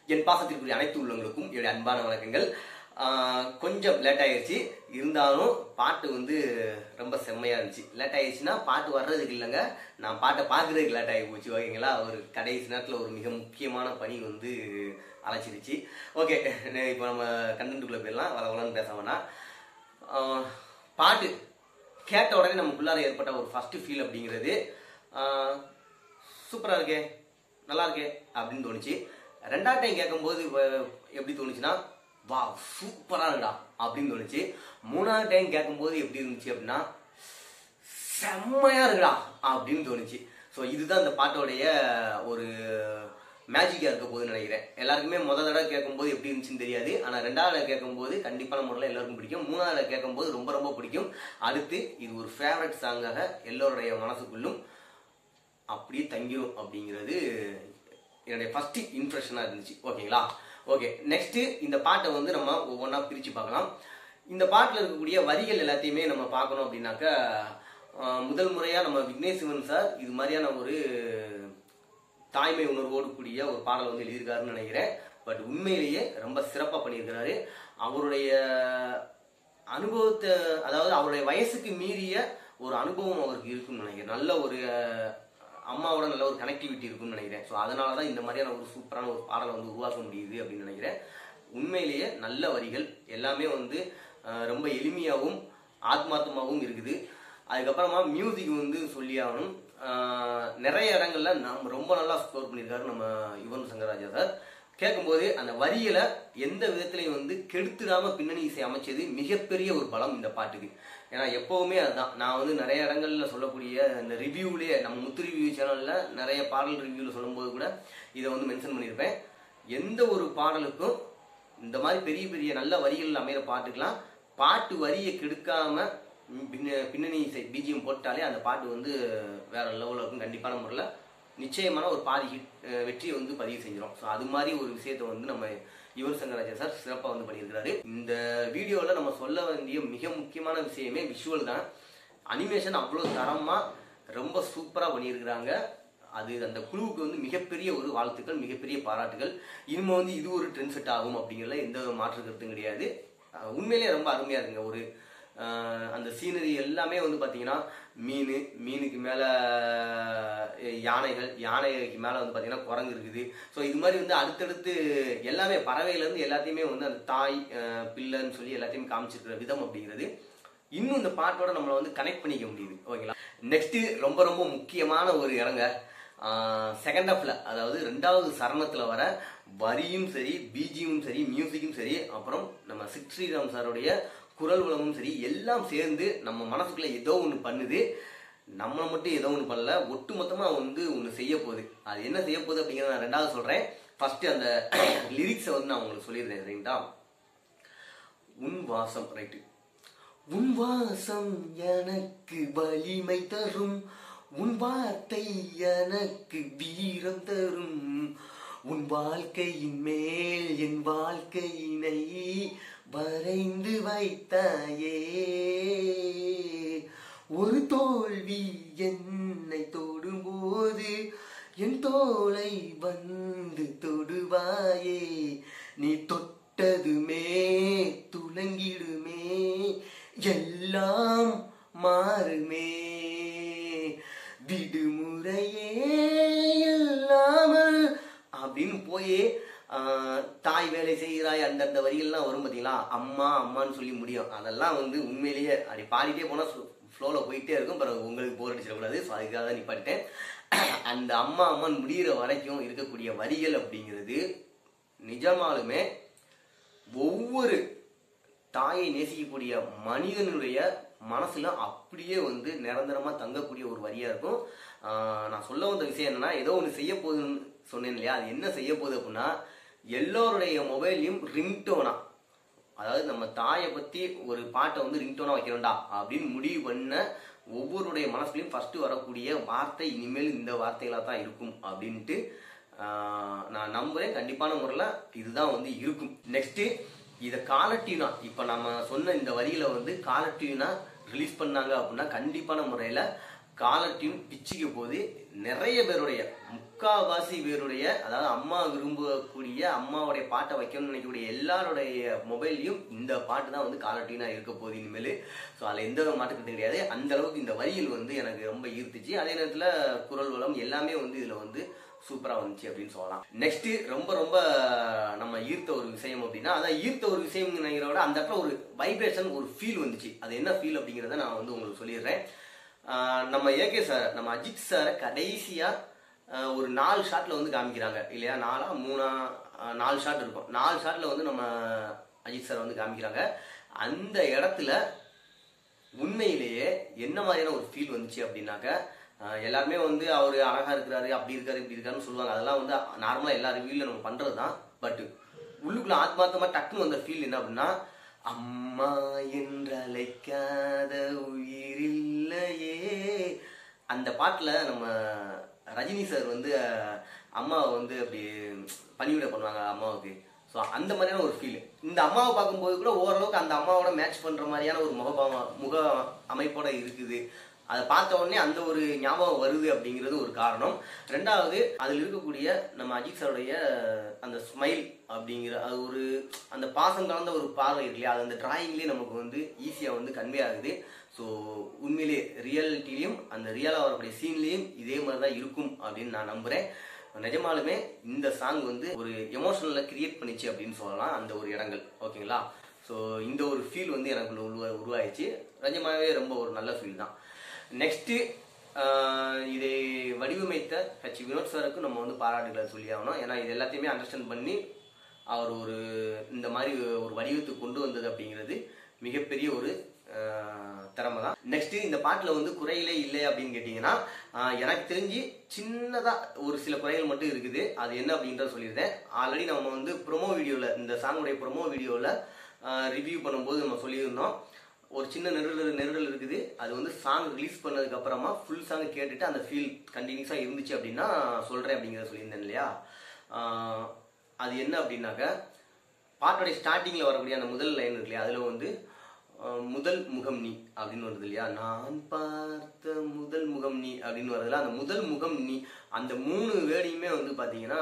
என் பாசத்திற்குரிய அனைத்து உள்ளவங்களுக்கும் என்னுடைய அன்பான வணக்கங்கள் ஆஹ் கொஞ்சம் லேட் ஆயிடுச்சு இருந்தாலும் பாட்டு வந்து ரொம்ப செம்மையா இருந்துச்சு லேட் ஆயிடுச்சுன்னா பாட்டு வர்றதுக்கு இல்லைங்க நான் பாட்டை பார்க்கறதுக்கு லேட் ஆகி போச்சு ஓகேங்களா ஒரு கடைசி நேரத்தில் ஒரு மிக முக்கியமான பணி வந்து அழைச்சிருச்சு ஓகே இப்போ நம்ம கண்டென்ட்டுக்குள்ளே போயிடலாம் வள வளன்னு பேச வேணாம் ஆஹ் பாட்டு கேட்ட உடனே நமக்குள்ளார ஏற்பட்ட ஒரு ஃபர்ஸ்ட் ஃபீல் அப்படிங்கிறது சூப்பராக இருக்கே நல்லா இருக்கே அப்படின்னு தோணுச்சு ரெண்டாவது டைம் கேட்கும்போது வ- எப்படி தோணுச்சுன்னா வா சூப்பராக இருக்குடா அப்படின்னு தோணுச்சு மூணாவது டைம் கேட்கும்போது எப்படி இருந்துச்சு அப்படின்னா செம்மையா இருக்குடா அப்படின்னு தோணுச்சு ஸோ இதுதான் இந்த பாட்டோடைய ஒரு மேஜிக்காக இருக்க போகுதுன்னு நினைக்கிறேன் எல்லாருக்குமே முத தடவை கேட்கும்போது எப்படி இருந்துச்சுன்னு தெரியாது ஆனால் ரெண்டாவது கேட்கும்போது கண்டிப்பான முறையில் எல்லாருக்கும் பிடிக்கும் மூணாவது கேட்கும்போது ரொம்ப ரொம்ப பிடிக்கும் அடுத்து இது ஒரு ஃபேவரட் சாங்காக எல்லோருடைய மனசுக்குள்ளும் அப்படியே தங்கிரும் அப்படிங்கிறது என்னுடைய ஃபர்ஸ்ட் இம்ப்ரெஷனாக இருந்துச்சு ஓகேங்களா ஓகே நெக்ஸ்ட் இந்த பாட்டை வந்து நம்ம ஒவ்வொன்றா பிரித்து பார்க்கலாம் இந்த பாட்டில் இருக்கக்கூடிய வரிகள் எல்லாத்தையுமே நம்ம பார்க்கணும் அப்படின்னாக்கா ஆஹ், முதல் முறையாக நம்ம விக்னேஷ் சிவன் சார் இது மாதிரியான ஒரு தாய்மை உணர்வோடு கூடிய ஒரு பாடல் வந்து எழுதியிருக்காருன்னு நினைக்கிறேன் பட் உண்மையிலேயே ரொம்ப சிறப்பாக பண்ணியிருக்கிறாரு அவருடைய அனுபவத்தை அதாவது அவருடைய வயசுக்கு மீறிய ஒரு அனுபவம் அவருக்கு இருக்குன்னு நினைக்கிறேன் நல்ல ஒரு அஹ், அம்மாவோட நல்ல ஒரு கனெக்டிவிட்டி இருக்கும்னு நினைக்கிறேன் ஸோ அதனால தான் இந்த மாதிரியான ஒரு சூப்பரான ஒரு பாடலை வந்து உருவாக்க முடியுது அப்படின்னு நினைக்கிறேன் உண்மையிலேயே நல்ல வரிகள் எல்லாமே வந்து அஹ், ரொம்ப எளிமையாகவும் ஆத்மார்த்தமாகவும் இருக்குது அதுக்கப்புறமா மியூசிக் வந்து சொல்லி ஆகணும் ஆஹ் நிறைய இடங்கள்ல நம்ம ரொம்ப நல்லா ஸ்கோர் பண்ணியிருக்காரு நம்ம யுவன் சங்கராஜா சார் கேட்கும்போது அந்த வரிகளை எந்த விதத்திலையும் வந்து கெடுத்துடாம பின்னணி இசை அமைச்சது மிகப்பெரிய ஒரு பலம் இந்த பாட்டுக்கு ஏன்னா எப்பவுமே அதுதான் நான் வந்து நிறைய இடங்கள்ல சொல்லக்கூடிய இந்த ரிவ்யூலேயே நம்ம முத்து ரிவ்யூ சேனல்ல நிறைய பாடல் ரிவ்யூல சொல்லும்போது கூட இதை வந்து மென்ஷன் பண்ணியிருப்பேன் எந்த ஒரு பாடலுக்கும் இந்த மாதிரி பெரிய பெரிய நல்ல வரிகள் அமைகிற பாட்டுக்கெல்லாம் பாட்டு வரியை கெடுக்காம ம், பின்ன- பின்னணி இசை பிஜிஎம் போட்டாலே அந்த பாட்டு வந்து வேற லெவலில் இருக்கும் கண்டிப்பான முறையில் நிச்சயமான ஒரு பாதி ஹிட் அஹ், வெற்றியை வந்து பதிவு செஞ்சிடும் ஸோ அது மாதிரி ஒரு விஷயத்தை வந்து நம்ம யுவன் சங்கராஜா சார் சிறப்பாக வந்து பண்ணியிருக்கிறாரு இந்த வீடியோவில் நம்ம சொல்ல வேண்டிய மிக முக்கியமான விஷயமே விஷுவல் தான் அனிமேஷன் அவ்வளோ தரமாக ரொம்ப சூப்பராக பண்ணியிருக்கிறாங்க அது அந்த குழுவுக்கு வந்து மிகப்பெரிய ஒரு வாழ்த்துக்கள் மிகப்பெரிய பாராட்டுகள் இனிமே வந்து இது ஒரு ட்ரெண்ட் செட் ஆகும் அப்படிங்கிறதுல எந்த ஒரு மாற்று கருத்தும் கிடையாது அஹ் உண்மையிலேயே ரொம்ப அருமையா இருக்குங்க ஒரு அஹ் அந்த சீனரி எல்லாமே வந்து பாத்தீங்கன்னா மீன் மீனுக்கு மேல அஹ் யானைகள் யானைக்கு மேல வந்து பாத்தீங்கன்னா குரங்கு இருக்குது ஸோ இது மாதிரி வந்து அடுத்தடுத்து எல்லாமே பறவையில இருந்து எல்லாத்தையுமே வந்து அந்த தாய் அஹ் பிள்ளைன்னு சொல்லி எல்லாத்தையும் காமிச்சிருக்கிற விதம் அப்படிங்கிறது இன்னும் இந்த பாட்டோட நம்மளை வந்து கனெக்ட் பண்ணிக்க முடியுது ஓகேங்களா நெக்ஸ்ட் ரொம்ப ரொம்ப முக்கியமான ஒரு இடங்க செகண்ட் ஹாஃப்ல அதாவது ரெண்டாவது சரணத்துல வர வரியும் சரி பிஜியும் சரி மியூசிக்கும் சரி அப்புறம் நம்ம சித் ஸ்ரீராம் சாருடைய குரல் வளமும் சரி எல்லாம் சேர்ந்து நம்ம மனசுக்குள்ள ஏதோ ஒன்று பண்ணுது நம்மளை மட்டும் ஏதோ ஒன்று பண்ணல ஒட்டு மொத்தமா வந்து ஒன்று செய்ய போகுது அது என்ன செய்ய போகுது அப்படிங்கிறத நான் ரெண்டாவது சொல்றேன் ஃபர்ஸ்ட் அந்த லிரிக்ஸை வந்து நான் உங்களுக்கு சொல்லிடுறேன் சரிங்களா உன் வாசம் ரைட்டு உன் வாசம் எனக்கு வலிமை தரும் உன் வார்த்தை எனக்கு வீரம் தரும் உன் வாழ்க்கையின் மேல் என் வாழ்க்கையினை வரைந்து வைத்தாயே ஒரு தோல்வி என்னை தொடும்போது என் தோளை வந்து தொடுவாயே நீ தொட்டதுமே துலங்கிடுமே எல்லாம் மாறுமே விடுமுறையே இல்லாமல் அப்படின்னு போய் ஆஹ், தாய் வேலை செய்கிறாய் அந்தந்த வரிகள்லாம் வரும் பார்த்தீங்களா அம்மா அம்மான்னு சொல்லி முடியும் அதெல்லாம் வந்து உண்மையிலேயே அப்படி பாடிட்டே போனால் ஃப்ளோவில் போயிட்டே இருக்கும் பிறகு உங்களுக்கு போர் அடிச்சிடக்கூடாது ஸோ அதுக்காக தான் நிப்பாட்டிட்டேன் அந்த அம்மா அம்மான்னு முடிகிற வரைக்கும் இருக்கக்கூடிய வரிகள் அப்படிங்கிறது நிஜமாலுமே ஒவ்வொரு தாயை நேசிக்கக்கூடிய மனிதனுடைய மனசுல அப்படியே வந்து நிரந்தரமா தங்கக்கூடிய ஒரு வரியா இருக்கும் ஆஹ் நான் சொல்ல வந்த விஷயம் என்னன்னா ஏதோ ஒன்று செய்ய போகுதுன்னு சொன்னேன் இல்லையா அது என்ன செய்ய போகுது அப்படின்னா எல்லோருடைய மொபைல்லையும் ரிங்டோனா அதாவது நம்ம தாயை பத்தி ஒரு பாட்டை வந்து ரிங்டோனா வைக்கிறோம்டா அப்படின்னு முடிவு பண்ண ஒவ்வொருடைய மனசுலையும் ஃபர்ஸ்ட் வரக்கூடிய வார்த்தை இனிமேல் இந்த வார்த்தைகளா தான் இருக்கும் அப்படின்ட்டு ஆஹ், நான் நம்புறேன் கண்டிப்பான முறையில் இதுதான் வந்து இருக்கும் நெக்ஸ்ட் இதை காலட்டியூனா இப்போ நம்ம சொன்ன இந்த வரியில வந்து காலட்டியூனா ரிலீஸ் பண்ணாங்க அப்படின்னா கண்டிப்பான முறையில் காலட்டியூன் பிச்சுக்க போது நிறைய பேருடைய முக்காவாசி பேருடைய அதாவது அம்மா விரும்பக்கூடிய அம்மாவுடைய பாட்டை வைக்கணும்னு நினைக்கக்கூடிய எல்லாருடைய மொபைல்லையும் இந்த பாட்டு தான் வந்து காலட்டினா இருக்க போகுது இனிமேல் ஸோ அதில் எந்த ஒரு மாற்றத்துக்கும் கிடையாது அந்த அளவுக்கு இந்த வரியில் வந்து எனக்கு ரொம்ப ஈர்த்துச்சு அதே நேரத்தில் குரல் வளம் எல்லாமே வந்து இதில் வந்து சூப்பரா வந்துச்சு அப்படின்னு சொல்லலாம் நெக்ஸ்ட் ரொம்ப ரொம்ப நம்ம ஈர்த்த ஒரு விஷயம் அப்படின்னா அதான் ஈர்த்த ஒரு விஷயம் நினைக்கிறத விட அந்த இடத்துல ஒரு வைப்ரேஷன் ஒரு ஃபீல் வந்துச்சு அது என்ன ஃபீல் அப்படிங்கிறத நான் வந்து உங்களுக்கு சொல்லிடுறேன் ஆஹ் நம்ம ஏகே சார் நம்ம அஜித் சாரை கடைசியா ஆஹ் ஒரு நாலு ஷாட்ல வந்து காமிக்கிறாங்க இல்லையா நாலா மூணா ஆஹ் நாலு ஷாட் இருக்கும் நாலு ஷாட்ல வந்து நம்ம அஜித் சார் வந்து காமிக்கிறாங்க அந்த இடத்துல உண்மையிலேயே என்ன மாதிரியான ஒரு ஃபீல் வந்துச்சு அப்படின்னாக்க ஆஹ் எல்லாருமே வந்து அவர் அழகா இருக்கிறாரு அப்படி இருக்காரு இப்படி இருக்காருன்னு சொல்லுவாங்க அதெல்லாம் வந்து நார்மலா எல்லா ரிவ்யூல நம்ம பண்றது தான் பட் உள்ளுக்குள்ள ஆத்மார்த்தமா டக்குன்னு வந்த ஃபீல் என்ன அப்படின்னா அம்மா என்றழைக்காத உயிரில்லையே அந்த பாட்டுல நம்ம ரஜினி சார் வந்து அஹ், அம்மாவை வந்து அப்படி பணிவிட பண்ணுவாங்க அம்மாவுக்கு ஸோ அந்த மாதிரியான ஒரு ஃபீல் இந்த அம்மாவை பார்க்கும்போது கூட ஓரளவுக்கு அந்த அம்மாவோட மேட்ச் பண்ற மாதிரியான ஒரு முகபாவ முக அமைப்போட இருக்குது அதை பார்த்த உடனே அந்த ஒரு ஞாபகம் வருது அப்படிங்கிறது ஒரு காரணம் ரெண்டாவது அதில் இருக்கக்கூடிய நம்ம அஜித் சாருடைய அந்த ஸ்மைல் அப்படிங்கிற அது ஒரு அந்த பாசம் கலந்த ஒரு பார்வை இருக்கு இல்லையா அது அந்த டிராயிங்லேயே நமக்கு வந்து ஈஸியாக வந்து கன்வே ஆகுது ஸோ உண்மையிலே ரியாலிட்டிலையும் அந்த ரியலாக வரக்கூடிய சீன்லேயும் இதே மாதிரி தான் இருக்கும் அப்படின்னு நான் நம்புகிறேன் நிஜமாலுமே இந்த சாங் வந்து ஒரு எமோஷனலில் கிரியேட் பண்ணிச்சு அப்படின்னு சொல்லலாம் அந்த ஒரு இடங்கள் ஓகேங்களா ஸோ இந்த ஒரு ஃபீல் வந்து எனக்கு உருவா உருவாயிடுச்சு நிஜமாவே ரொம்ப ஒரு நல்ல ஃபீல் தான் நெக்ஸ்ட்டு இதை வடிவமைத்த ஹெச் வினோத் சாருக்கு நம்ம வந்து பாராட்டுகளை சொல்லி ஆகணும் ஏன்னா இது எல்லாத்தையுமே அண்டர்ஸ்டாண்ட் பண்ணி அவர் ஒரு இந்த மாதிரி ஒரு வடிவத்துக்கு கொண்டு வந்தது அப்படிங்கிறது மிகப்பெரிய ஒரு ஆஹ், திறமை தான் நெக்ஸ்ட் இந்த பாட்டில் வந்து குறைகளே இல்லை அப்படின்னு கேட்டிங்கன்னா ஆஹ், எனக்கு தெரிஞ்சு சின்னதாக ஒரு சில குறைகள் மட்டும் இருக்குது அது என்ன அப்படின்றத சொல்லியிருந்தேன் ஆல்ரெடி நம்ம வந்து ப்ரொமோ வீடியோவில் இந்த சாங்குடைய ப்ரொமோ வீடியோவில் ரிவ்யூ பண்ணும்போது நம்ம சொல்லியிருந்தோம் ஒரு சின்ன நெருடல் நெருடல் இருக்குது அது வந்து சாங் ரிலீஸ் பண்ணதுக்கு அப்புறமா ஃபுல் சாங் கேட்டுட்டு அந்த ஃபீல் கண்டினியூஸாக இருந்துச்சு அப்படின்னா சொல்கிறேன் அப்படிங்கிறத சொல்லியிருந்தேன் இல்லையா ஆஹ் அது என்ன அப்படின்னாக்க பாட்டோடைய ஸ்டார்டிங்கில் வரக்கூடிய அந்த முதல் லைன் இருக்கு இல்லையா அதில் வந்து ஆஹ் முதல் முகம் நீ அப்படின்னு வருது இல்லையா நான் பார்த்த முதல் முகம் நீ அப்படின்னு வருதுல அந்த முதல் முகம் நீ அந்த மூணு வேர்டையுமே வந்து பார்த்தீங்கன்னா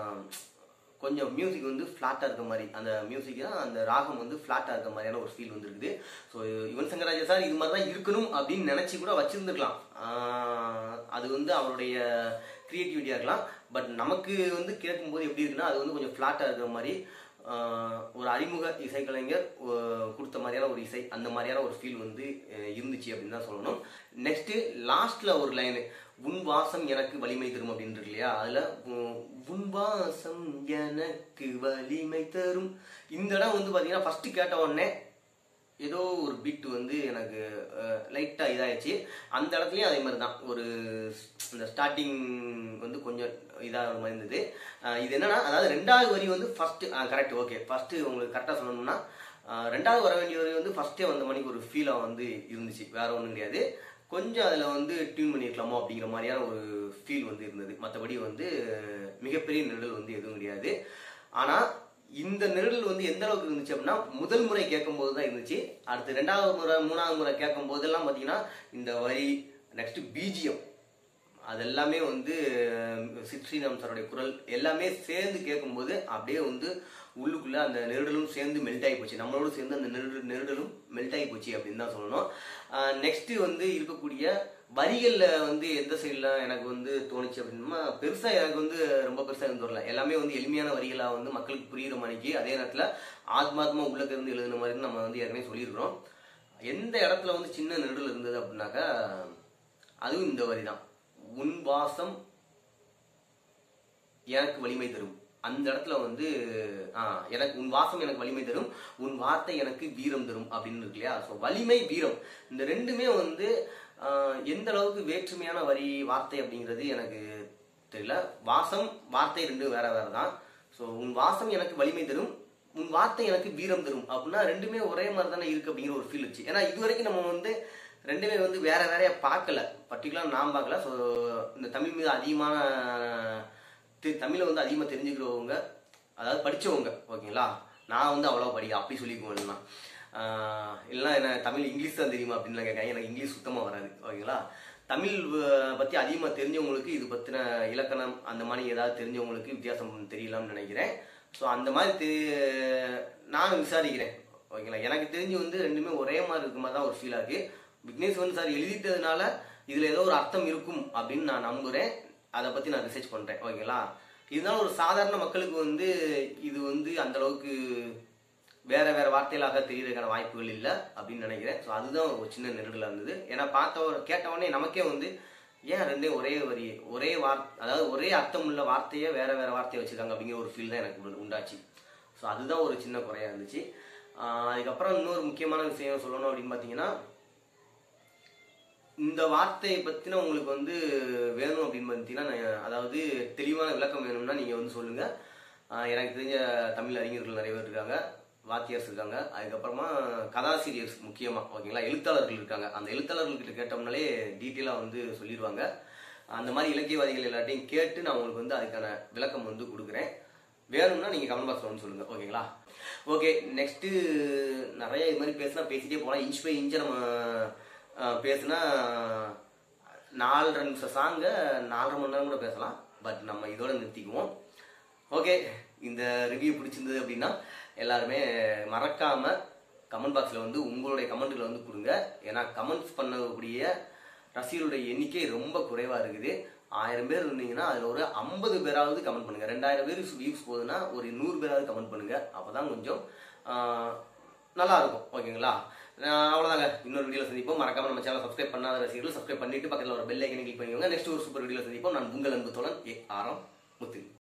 கொஞ்சம் மியூசிக் வந்து ஃப்ளாட்டாக இருக்க மாதிரி அந்த மியூசிக் அந்த ராகம் வந்து ஃப்ளாட்டாக இருக்க மாதிரியான ஒரு ஃபீல் வந்துருக்குது ஸோ யுவன் சங்கர் ராஜா சார் இது மாதிரி தான் இருக்கணும் அப்படின்னு நினச்சி கூட வச்சிருந்துருக்கலாம் ஆஹ் அது வந்து அவருடைய க்ரியேட்டிவிட்டியாக இருக்கலாம் பட் நமக்கு வந்து கேட்கும்போது எப்படி இருக்குன்னா அது வந்து கொஞ்சம் ஃப்ளாட்டாக இருக்கிற மாதிரி ஆஹ் ஒரு அறிமுக இசைக்கலைஞர் ஆஹ் கொடுத்த மாதிரியான ஒரு இசை அந்த மாதிரியான ஒரு ஃபீல் வந்து அஹ் இருந்துச்சு அப்படின்னு தான் சொல்லணும் நெக்ஸ்ட் லாஸ்ட்ல ஒரு லைனு உன் வாசம் எனக்கு வலிமை தரும் அப்படின்னு இருக்கு இல்லையா அதுல உ- உன் வாசம் எனக்கு வலிமை தரும் இந்த இடம் வந்து பாத்தீங்கன்னா ஃபர்ஸ்ட் கேட்ட உடனே ஏதோ ஒரு பிட் வந்து எனக்கு லைட்டாக இதாகிடுச்சு அந்த இடத்துலையும் அதே மாதிரி தான் ஒரு இந்த ஸ்டார்டிங் வந்து கொஞ்சம் இதாக மாதிரி இருந்தது அஹ் இது என்னன்னா அதாவது ரெண்டாவது வரி வந்து ஃபர்ஸ்ட் கரெக்ட் ஓகே ஃபர்ஸ்ட் உங்களுக்கு கரெக்டாக சொல்லணும்னா அஹ் ரெண்டாவது வர வேண்டிய வரி வந்து ஃபர்ஸ்டே வந்த மணிக்கு ஒரு ஃபீலாக வந்து இருந்துச்சு வேற ஒன்றும் கிடையாது கொஞ்சம் அதில் வந்து டியூன் பண்ணியிருக்கலாமோ அப்படிங்கிற மாதிரியான ஒரு ஃபீல் வந்து இருந்தது மற்றபடி வந்து மிகப்பெரிய நெருடல் வந்து எதுவும் கிடையாது ஆனால் இந்த நெருடல் வந்து எந்த அளவுக்கு இருந்துச்சு அப்படின்னா முதல் முறை கேட்கும்போது தான் இருந்துச்சு அடுத்து ரெண்டாவது முறை மூணாவது முறை கேட்கும் போதெல்லாம் பார்த்தீங்கன்னா இந்த வரி நெக்ஸ்ட் பிஜிஎம் அது எல்லாமே வந்து சித்ரீராம் சாரோடைய குரல் எல்லாமே சேர்ந்து கேட்கும்போது அப்படியே வந்து உள்ளுக்குள்ள அந்த நெருடலும் சேர்ந்து மெல்ட் ஆகி போச்சு நம்மளோட சேர்ந்து அந்த நெருடல் நெருடலும் மெல்ட் ஆகி போச்சு அப்படின்னு தான் சொல்லணும் நெக்ஸ்ட் வந்து இருக்கக்கூடிய வரிகளில் வந்து எந்த சைடில் எனக்கு வந்து தோணுச்சு அப்படின்னா பெருசாக எனக்கு வந்து ரொம்ப பெருசாக இருந்து வரல எல்லாமே வந்து எளிமையான வரிகளாக வந்து மக்களுக்கு புரியுற மாதிரிக்கு அதே நேரத்தில் ஆத்மாத்மா உள்ளக்க இருந்து எழுதுன மாதிரி நம்ம வந்து ஏற்கனவே சொல்லியிருக்கிறோம் எந்த இடத்துல வந்து சின்ன நெருடல் இருந்தது அப்படின்னாக்கா அதுவும் இந்த வரி தான் உன் வாசம் எனக்கு வலிமை தரும் அந்த இடத்துல வந்து ஆ, எனக்கு உன் வாசம் எனக்கு வலிமை தரும் உன் வார்த்தை எனக்கு வீரம் தரும் அப்படின்னு இருக்கு இல்லையா ஸோ வலிமை வீரம் இந்த ரெண்டுமே வந்து ஆ, எந்த அளவுக்கு வேற்றுமையான வரி வார்த்தை அப்படிங்கிறது எனக்கு தெரியல வாசம் வார்த்தை ரெண்டும் வேற வேற தான் ஸோ உன் வாசம் எனக்கு வலிமை தரும் உன் வார்த்தை எனக்கு வீரம் தரும் அப்படின்னா ரெண்டுமே ஒரே மாதிரி தானே இருக்கு அப்படிங்கிற ஒரு ஃபீல் இருந்துச்சு ஏன்னா இது வரைக்கும் நம்ம வந்து ரெண்டுமே வந்து வேற வேறையா பார்க்கல பர்டிகுலர் நான் பார்க்கல ஸோ இந்த தமிழ் மீது அதிகமான தெ- தமிழை வந்து அதிகமாக தெரிஞ்சுக்கிறவங்க அதாவது படிச்சவங்க ஓகேங்களா நான் வந்து அவ்வளோ படிக்க அப்படி சொல்லிக்குவேன் இல்லைனா இல்லைனா என்ன தமிழ் இங்கிலீஷ் தான் தெரியுமா அப்படின்லாம் கேட்காங்க எனக்கு இங்கிலீஷ் சுத்தமாக வராது ஓகேங்களா தமிழ் அஹ், பத்தி அதிகமா தெரிஞ்சவங்களுக்கு இது பத்தின இலக்கணம் அந்த மாதிரி ஏதாவது தெரிஞ்சவங்களுக்கு வித்தியாசம் தெரியலாம்னு நினைக்கிறேன் ஸோ அந்த மாதிரி தெ- நானும் விசாரிக்கிறேன் ஓகேங்களா எனக்கு தெரிஞ்சு வந்து ரெண்டுமே ஒரே மாதிரி இருக்க மாதிரி தான் ஒரு ஃபீலாக இருக்கு விக்னேஷ் வந்து சார் எழுதிட்டதுனால இதுல ஏதோ ஒரு அர்த்தம் இருக்கும் அப்படின்னு நான் நம்புறேன் அதை பத்தி நான் ரிசர்ச் பண்றேன் ஓகேங்களா இருந்தாலும் ஒரு சாதாரண மக்களுக்கு வந்து இது வந்து அந்த அளவுக்கு வேற வேற வார்த்தைகளாக தெரியறதுக்கான வாய்ப்புகள் இல்லை அப்படின்னு நினைக்கிறேன் ஸோ அதுதான் ஒரு சின்ன நெருடலாக இருந்தது ஏன்னா பார்த்த கேட்டவொடனே நமக்கே வந்து ஏன் ரெண்டையும் ஒரே வரி ஒரே வார் அதாவது ஒரே அர்த்தம் உள்ள வார்த்தையை வேற வேற வார்த்தையை வச்சிருக்காங்க அப்படிங்கிற ஒரு ஃபீல் தான் எனக்கு உண்டு- உண்டாச்சு ஸோ அதுதான் ஒரு சின்ன குறையா இருந்துச்சு ஆஹ் அதுக்கப்புறம் இன்னொரு முக்கியமான விஷயம் சொல்லணும் அப்படின்னு பார்த்தீங்கன்னா இந்த வார்த்தையை பத்தின உங்களுக்கு வந்து வேணும் அப்படின்னு பார்த்தீங்கன்னா நான் அதாவது தெளிவான விளக்கம் வேணும்னா நீங்க வந்து சொல்லுங்க ஆஹ் எனக்கு தெரிஞ்ச தமிழ் அறிஞர்கள் நிறைய பேர் இருக்காங்க வாத்தியார்ஸ் இருக்காங்க அதுக்கப்புறமா கதாசிரியர்ஸ் முக்கியமா ஓகேங்களா எழுத்தாளர்கள் இருக்காங்க அந்த எழுத்தாளர்கள்கிட்ட கேட்டோம்னாலே டீட்டெயிலாக வந்து சொல்லிடுவாங்க அந்த மாதிரி இலக்கியவாதிகள் எல்லாத்தையும் கேட்டு நான் உங்களுக்கு வந்து அதுக்கான விளக்கம் வந்து கொடுக்குறேன் வேணும்னா நீங்க கமெண்ட் பாக்ஸ்ல வந்து சொல்லுங்க ஓகேங்களா ஓகே நெக்ஸ்ட் நிறைய இது மாதிரி பேசினா பேசிட்டே போகலாம் இன்ச் பை இன்ச் நம்ம அஹ், பேசினா நாலரை நிமிஷம் சாங்க நாலரை மணி நேரம் கூட பேசலாம் பட் நம்ம இதோட நிறுத்திக்குவோம் ஓகே இந்த ரிவ்யூ பிடிச்சிருந்தது அப்படின்னா எல்லாருமே மறக்காம கமெண்ட் பாக்ஸ்ல வந்து உங்களுடைய கமெண்ட்களை வந்து கொடுங்க ஏன்னா கமெண்ட்ஸ் பண்ணக்கூடிய ரசிகர்களுடைய எண்ணிக்கை ரொம்ப குறைவா இருக்குது ஆயிரம் பேர் இருந்தீங்கன்னா அதுல ஒரு ஐம்பது பேராவது கமெண்ட் பண்ணுங்க ரெண்டாயிரம் பேர் வியூஸ் போகுதுன்னா ஒரு நூறு பேராவது கமெண்ட் பண்ணுங்க அப்பதான் கொஞ்சம் ஆஹ், நல்லா இருக்கும் ஓகேங்களா நான் அவ்வளவுதாங்க இன்னொரு வீடியோல சந்திப்போம் மறக்காம நம்ம சேனல் சப்ஸ்கிரைப் பண்ணாத ரசிகர்கள் சப்ஸ்கிரைப் பண்ணிட்டு பக்கத்துல ஒரு பெல் ஐக்கனை கிளிக் பண்ணிக்கோங்க நெக்ஸ்ட் ஒரு சூப்பர் வீடியோல சந்திப்போம் நான் உங்கள் அன்பு தோழன் ஏ ஆரம் முத்து